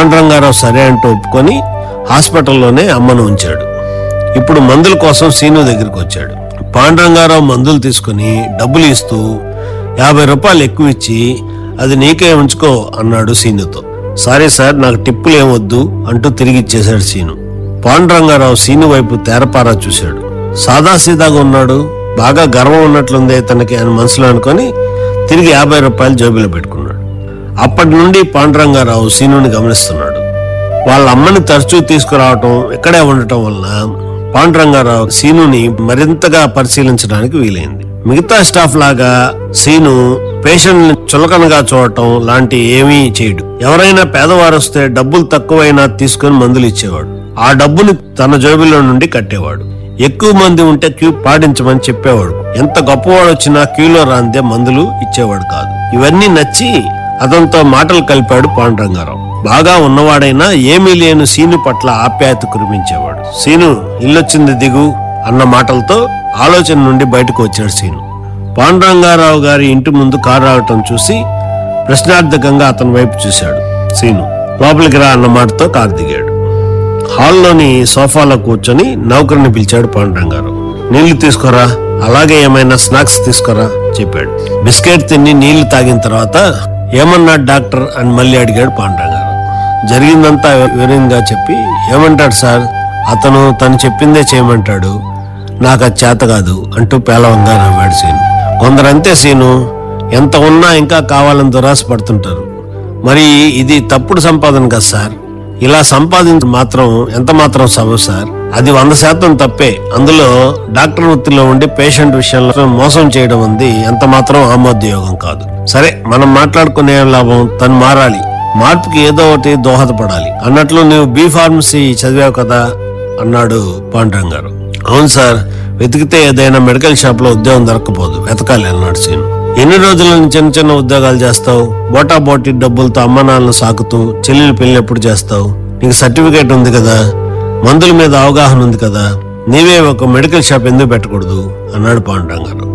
పాండురంగారావు సరే అంటూ ఒప్పుకొని హాస్పిటల్లోనే అమ్మను ఉంచాడు ఇప్పుడు మందుల కోసం సీను దగ్గరికి వచ్చాడు పాండురంగారావు మందులు తీసుకుని డబ్బులు ఇస్తూ యాభై రూపాయలు ఎక్కువ ఇచ్చి అది నీకే ఉంచుకో అన్నాడు సీనుతో సారీ సార్ నాకు టిప్పులు ఏం వద్దు అంటూ తిరిగి ఇచ్చేశాడు సీను పాండురంగారావు సీను వైపు తేరపారా చూశాడు సాదాసీదాగా ఉన్నాడు బాగా గర్వం ఉన్నట్లుందే తనకి అని మనసులో అనుకొని తిరిగి యాభై రూపాయలు జేబులో పెట్టుకున్నాడు అప్పటి నుండి పాండురంగారావు సీనుని గమనిస్తున్నాడు వాళ్ళ అమ్మని తరచూ తీసుకురావటం ఇక్కడే ఉండటం వలన పాండురంగారావు సీనుని మరింతగా పరిశీలించడానికి వీలైంది మిగతా స్టాఫ్ లాగా సీను పేషెంట్ ని చులకనగా చూడటం లాంటి ఏమీ చేయడు ఎవరైనా పేదవారు వస్తే డబ్బులు తక్కువైనా తీసుకుని మందులు ఇచ్చేవాడు ఆ డబ్బుని తన జేబులో నుండి కట్టేవాడు ఎక్కువ మంది ఉంటే క్యూ పాటించమని చెప్పేవాడు ఎంత గొప్పవాడు వచ్చినా క్యూలో రాందే మందులు ఇచ్చేవాడు కాదు ఇవన్నీ నచ్చి అతనితో మాటలు కలిపాడు పాండురంగారావు బాగా ఉన్నవాడైనా ఏమీ లేని సీను పట్ల ఆప్యాయత కురిపించేవాడు సీను ఇల్లొచ్చింది దిగు అన్న మాటలతో ఆలోచన నుండి బయటకు వచ్చాడు సీను పాండురంగారావు గారి ఇంటి ముందు కారు రావటం చూసి ప్రశ్నార్థకంగా అతని వైపు చూశాడు సీను లోపలికి రా అన్న మాటతో కారు దిగాడు హాల్లోని సోఫాలో కూర్చొని నౌకరిని పిలిచాడు పాండురంగారావు నీళ్లు తీసుకోరా అలాగే ఏమైనా స్నాక్స్ తీసుకోరా చెప్పాడు బిస్కెట్ తిని నీళ్లు తాగిన తర్వాత ఏమన్నాడు డాక్టర్ అని మళ్ళీ అడిగాడు పాండురంగారావు జరిగిందంతా వివరంగా చెప్పి ఏమంటాడు సార్ అతను తను చెప్పిందే చేయమంటాడు నాకు అది చేత కాదు అంటూ పేలవంగా నవ్వాడు సీను కొందరంతే సీను ఎంత ఉన్నా ఇంకా కావాలని దురాశ పడుతుంటారు మరి ఇది తప్పుడు సంపాదన కదా సార్ ఇలా సంపాదించి మాత్రం ఎంత మాత్రం సబబు సార్ అది వంద శాతం తప్పే అందులో డాక్టర్ వృత్తిలో ఉండి పేషెంట్ విషయంలో మోసం చేయడం ఉంది ఎంత మాత్రం ఆమోదయోగం కాదు సరే మనం మాట్లాడుకునే లాభం తను మారాలి మార్పుకి ఏదో ఒకటి దోహదపడాలి అన్నట్లు నువ్వు బీ ఫార్మసీ చదివావు కదా అన్నాడు పాండురంగ్ గారు అవును సార్ వెతికితే ఏదైనా మెడికల్ షాప్ లో ఉద్యోగం దొరకపోదు వెతకాలి అన్నాడు సీను ఎన్ని రోజుల నుంచి చిన్న చిన్న ఉద్యోగాలు చేస్తావు బోటా బోటి డబ్బులతో అమ్మ నాన్నలు సాకుతూ చెల్లెలు పెళ్లి ఎప్పుడు చేస్తావు నీకు సర్టిఫికేట్ ఉంది కదా మందుల మీద అవగాహన ఉంది కదా నీవే ఒక మెడికల్ షాప్ ఎందుకు పెట్టకూడదు అన్నాడు పాండురంగ్ గారు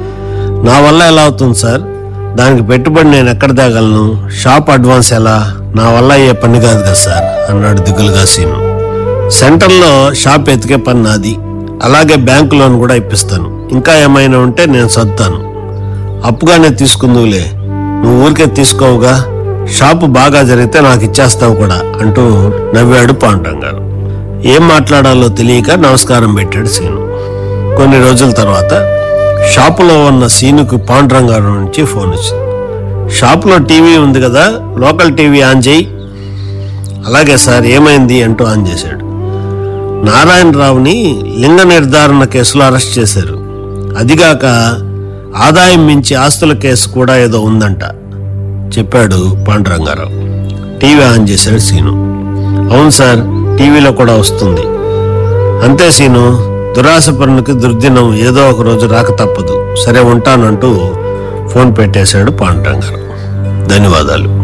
నా వల్ల ఎలా అవుతుంది సార్ దానికి పెట్టుబడి నేను ఎక్కడ తేగలను షాప్ అడ్వాన్స్ ఎలా నా వల్ల అయ్యే పని కాదు కదా సార్ అన్నాడు దిగులుగా సీను సెంటర్లో షాప్ ఎతికే పని నాది అలాగే బ్యాంకు లోన్ కూడా ఇప్పిస్తాను ఇంకా ఏమైనా ఉంటే నేను సర్దుతాను అప్పుగానే తీసుకుందువులే నువ్వు ఊరికే తీసుకోవుగా షాపు బాగా జరిగితే నాకు ఇచ్చేస్తావు కూడా అంటూ నవ్వాడు పాండురంగ్ గారు ఏం మాట్లాడాలో తెలియక నమస్కారం పెట్టాడు సీను కొన్ని రోజుల తర్వాత షాపులో ఉన్న సీనుకు పాండురంగ్ గారి నుంచి ఫోన్ వచ్చింది షాపులో టీవీ ఉంది కదా లోకల్ టీవీ ఆన్ చేయి అలాగే సార్ ఏమైంది అంటూ ఆన్ చేశాడు నారాయణరావుని లింగ నిర్ధారణ కేసులో అరెస్ట్ చేశారు అదిగాక ఆదాయం మించి ఆస్తుల కేసు కూడా ఏదో ఉందంట చెప్పాడు పాండురంగారావు టీవీ ఆన్ చేశాడు సీను అవును సార్ టీవీలో కూడా వస్తుంది అంతే సీను దురాశపరునికి దుర్దినం ఏదో ఒక రోజు రాక తప్పదు సరే ఉంటానంటూ ఫోన్ పెట్టేశాడు పాండురంగారావు ధన్యవాదాలు